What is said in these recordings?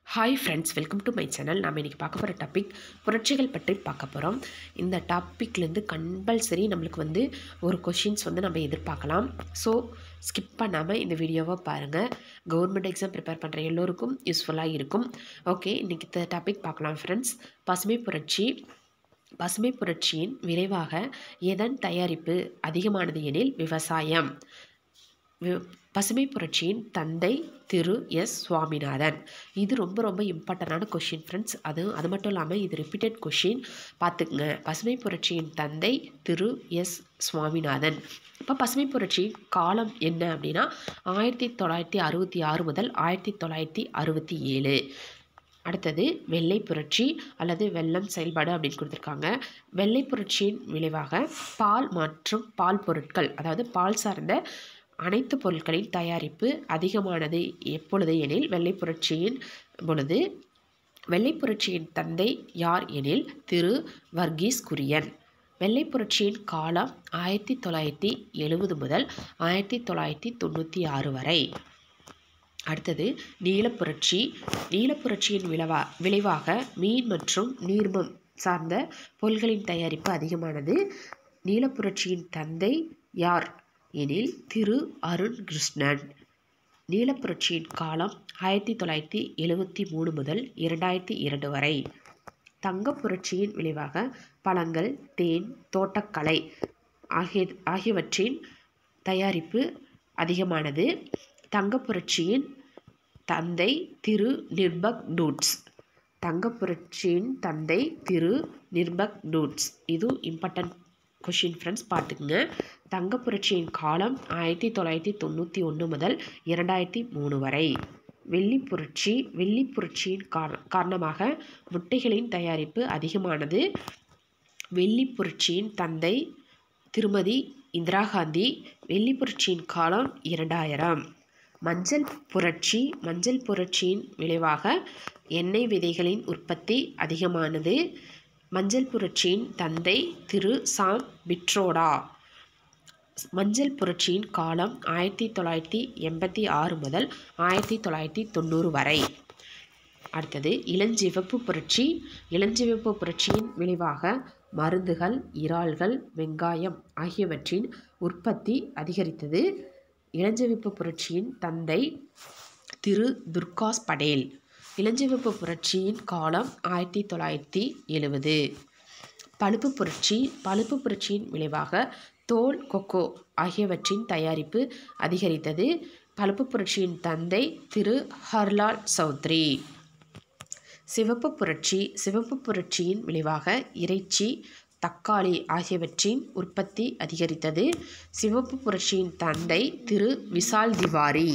hi friends welcome to my channel நாம் இன்றைக்கி பார்க்க போகிற டாபிக் புரட்சிகள் பற்றி பார்க்க போகிறோம் இந்த டாப்பிக்லேருந்து கம்பல்சரி நம்மளுக்கு வந்து ஒரு கொஷின்ஸ் வந்து நம்ம எதிர்பார்க்கலாம் ஸோ ஸ்கிப் பண்ணாமல் இந்த வீடியோவை பாருங்கள் கவர்மெண்ட் எக்ஸாம் ப்ரிப்பேர் பண்ணுற எல்லோருக்கும் யூஸ்ஃபுல்லாக இருக்கும் ஓகே இன்றைக்கி இந்த டாபிக் பார்க்கலாம் ஃப்ரெண்ட்ஸ் பசுமை புரட்சி பசுமை புரட்சியின் விரைவாக எதன் தயாரிப்பு அதிகமானது எனில் விவசாயம் வி- பசுமை புரட்சியின் தந்தை திரு எஸ் சுவாமிநாதன் இது ரொம்ப ரொம்ப இம்பார்ட்டண்டான கொஷின் ஃப்ரெண்ட்ஸ் அது அது மட்டும் இல்லாமல் இது ரிப்பீட்டட் கொஷின் பார்த்துக்குங்க பசுமை புரட்சியின் தந்தை திரு எஸ் சுவாமிநாதன் இப்போ பசுமை புரட்சியின் காலம் என்ன அப்படின்னா ஆயிரத்தி தொள்ளாயிரத்தி அறுபத்தி ஆறு முதல் ஆயிரத்தி தொள்ளாயிரத்தி அறுபத்தி ஏழு அடுத்தது வெள்ளை புரட்சி அல்லது வெள்ளம் செயல்பாடு அப்படின்னு கொடுத்துருக்காங்க வெள்ளை புரட்சியின் விளைவாக பால் மற்றும் பால் பொருட்கள் அதாவது பால் சார்ந்த அனைத்து பொருட்களின் தயாரிப்பு அதிகமானது எப்பொழுது எனில் வெள்ளை புரட்சியின் பொழுது வெள்ளை புரட்சியின் தந்தை யார் எனில் திரு வர்கீஸ் குரியன் வெள்ளை புரட்சியின் காலம் ஆயிரத்தி தொள்ளாயிரத்தி எழுபது முதல் ஆயிரத்தி தொள்ளாயிரத்தி தொண்ணூற்றி ஆறு வரை அடுத்தது நீலப்புரட்சி நீலப்புரட்சியின் விளைவா விளைவாக மீன் மற்றும் நீர்மம் சார்ந்த பொருள்களின் தயாரிப்பு அதிகமானது நீலப்புரட்சியின் தந்தை யார் எனில் திரு அருண் கிருஷ்ணன் நீலப்புரட்சியின் காலம் ஆயிரத்தி தொள்ளாயிரத்தி எழுவத்தி மூணு முதல் இரண்டாயிரத்தி இரண்டு வரை தங்கப் புரட்சியின் விளைவாக பழங்கள் தேன் தோட்டக்கலை ஆகிய ஆகியவற்றின் தயாரிப்பு அதிகமானது தங்கப் புரட்சியின் தந்தை திரு நிர்பக் டூட்ஸ் தங்கப் புரட்சியின் தந்தை திரு நிர்பக் டூட்ஸ் இது இம்பார்ட்டன்ட் கொஷின் ஃப்ரெண்ட்ஸ் பார்த்துக்குங்க தங்கப் புரட்சியின் காலம் ஆயிரத்தி தொள்ளாயிரத்தி தொண்ணூற்றி ஒன்று முதல் இரண்டாயிரத்தி மூணு வரை வெள்ளி புரட்சி வெள்ளி புரட்சியின் கார காரணமாக முட்டைகளின் தயாரிப்பு அதிகமானது வெள்ளி புரட்சியின் தந்தை திருமதி இந்திரா காந்தி வெள்ளி புரட்சியின் காலம் இரண்டாயிரம் மஞ்சள் புரட்சி மஞ்சள் புரட்சியின் விளைவாக எண்ணெய் விதைகளின் உற்பத்தி அதிகமானது மஞ்சள் புரட்சியின் தந்தை திரு சாம் பிட்ரோடா மஞ்சள் புரட்சியின் காலம் ஆயிரத்தி தொள்ளாயிரத்தி எண்பத்தி ஆறு முதல் ஆயிரத்தி தொள்ளாயிரத்தி தொண்ணூறு வரை அடுத்தது இளஞ்சிவப்பு புரட்சி இளஞ்சிவப்பு புரட்சியின் விளைவாக மருந்துகள் இறால்கள் வெங்காயம் ஆகியவற்றின் உற்பத்தி அதிகரித்தது இளஞ்சிவப்பு புரட்சியின் தந்தை திரு துர்காஸ் படேல் இளஞ்சிவப்பு புரட்சியின் காலம் ஆயிரத்தி தொள்ளாயிரத்தி எழுவது பழுப்பு புரட்சி பழுப்பு புரட்சியின் விளைவாக தோல் கொக்கோ ஆகியவற்றின் தயாரிப்பு அதிகரித்தது பழுப்பு புரட்சியின் தந்தை திரு ஹர்லால் சௌத்ரி சிவப்பு புரட்சி சிவப்பு புரட்சியின் விளைவாக இறைச்சி தக்காளி ஆகியவற்றின் உற்பத்தி அதிகரித்தது சிவப்பு புரட்சியின் தந்தை திரு விஷால் திவாரி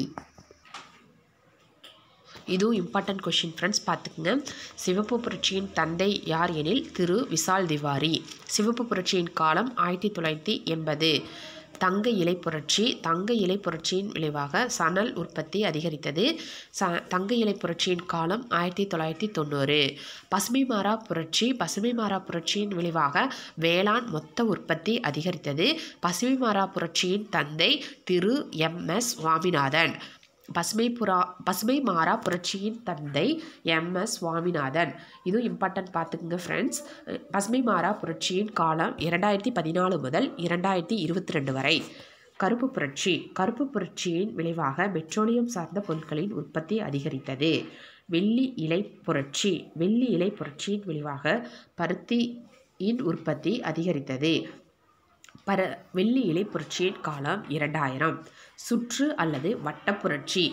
இதுவும் இம்பார்ட்டன்ட் கொஷின் ஃப்ரெண்ட்ஸ் பார்த்துக்குங்க சிவப்பு புரட்சியின் தந்தை யார் எனில் திரு விஷால் திவாரி சிவப்பு புரட்சியின் காலம் ஆயிரத்தி தொள்ளாயிரத்தி எண்பது தங்க இலை புரட்சி தங்க இலை புரட்சியின் விளைவாக சணல் உற்பத்தி அதிகரித்தது ச தங்க இலை புரட்சியின் காலம் ஆயிரத்தி தொள்ளாயிரத்தி தொண்ணூறு பசுமை மாறா புரட்சி பசுமை மாறா புரட்சியின் விளைவாக வேளாண் மொத்த உற்பத்தி அதிகரித்தது பசுமை மாறா புரட்சியின் தந்தை திரு எம் எஸ் சுவாமிநாதன் பசுமை புறா பசுமை மாறா புரட்சியின் தந்தை எம் எஸ் சுவாமிநாதன் இதுவும் இம்பார்ட்டன்ட் பார்த்துக்குங்க ஃப்ரெண்ட்ஸ் பசுமை மாறா புரட்சியின் காலம் இரண்டாயிரத்தி பதினாலு முதல் இரண்டாயிரத்தி இருபத்தி ரெண்டு வரை கருப்பு புரட்சி கருப்பு புரட்சியின் விளைவாக பெட்ரோலியம் சார்ந்த பொருட்களின் உற்பத்தி அதிகரித்தது வெள்ளி இலை புரட்சி வெள்ளி இலை புரட்சியின் விளைவாக பருத்தியின் உற்பத்தி அதிகரித்தது பர வெள்ளி இலை புரட்சியின் காலம் இரண்டாயிரம் சுற்று அல்லது வட்டப் புரட்சி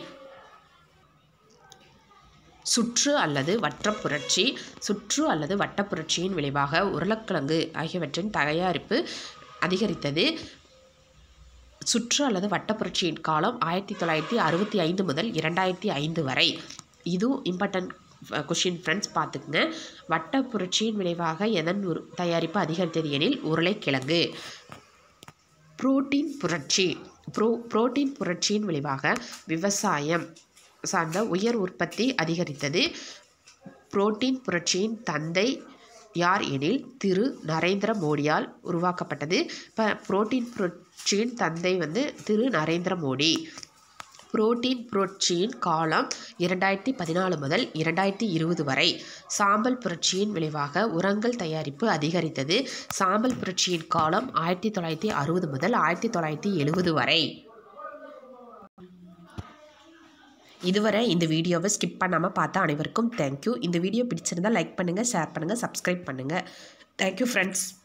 சுற்று அல்லது வட்டப் புரட்சி சுற்று அல்லது வட்டப் புரட்சியின் விளைவாக உருளைக்கிழங்கு ஆகியவற்றின் தயாரிப்பு அதிகரித்தது சுற்று அல்லது வட்டப் புரட்சியின் காலம் ஆயிரத்தி தொள்ளாயிரத்தி அறுபத்தி ஐந்து முதல் இரண்டாயிரத்தி ஐந்து வரை இதுவும் இம்பார்ட்டன்ட் கொஷின் ஃப்ரெண்ட்ஸ் பார்த்துக்குங்க வட்ட புரட்சியின் விளைவாக எதன் உரு தயாரிப்பு அதிகரித்தது எனில் உருளைக்கிழங்கு புரோட்டீன் புரட்சி ப்ரோ புரோட்டீன் புரட்சியின் விளைவாக விவசாயம் சார்ந்த உயர் உற்பத்தி அதிகரித்தது புரோட்டீன் புரட்சியின் தந்தை யார் எனில் திரு நரேந்திர மோடியால் உருவாக்கப்பட்டது இப்போ புரோட்டீன் புரட்சியின் தந்தை வந்து திரு நரேந்திர மோடி புரோட்டீன் புரட்சியின் காலம் இரண்டாயிரத்தி பதினாலு முதல் இரண்டாயிரத்தி இருபது வரை சாம்பல் புரட்சியின் விளைவாக உரங்கள் தயாரிப்பு அதிகரித்தது சாம்பல் புரட்சியின் காலம் ஆயிரத்தி தொள்ளாயிரத்தி அறுபது முதல் ஆயிரத்தி தொள்ளாயிரத்தி எழுபது வரை இதுவரை இந்த வீடியோவை ஸ்கிப் பண்ணாமல் பார்த்த அனைவருக்கும் தேங்க்யூ இந்த வீடியோ பிடிச்சிருந்தால் லைக் பண்ணுங்கள் ஷேர் பண்ணுங்கள் சப்ஸ்கிரைப் பண்ணுங்கள் தேங்க்யூ ஃப்ரெண்ட்ஸ்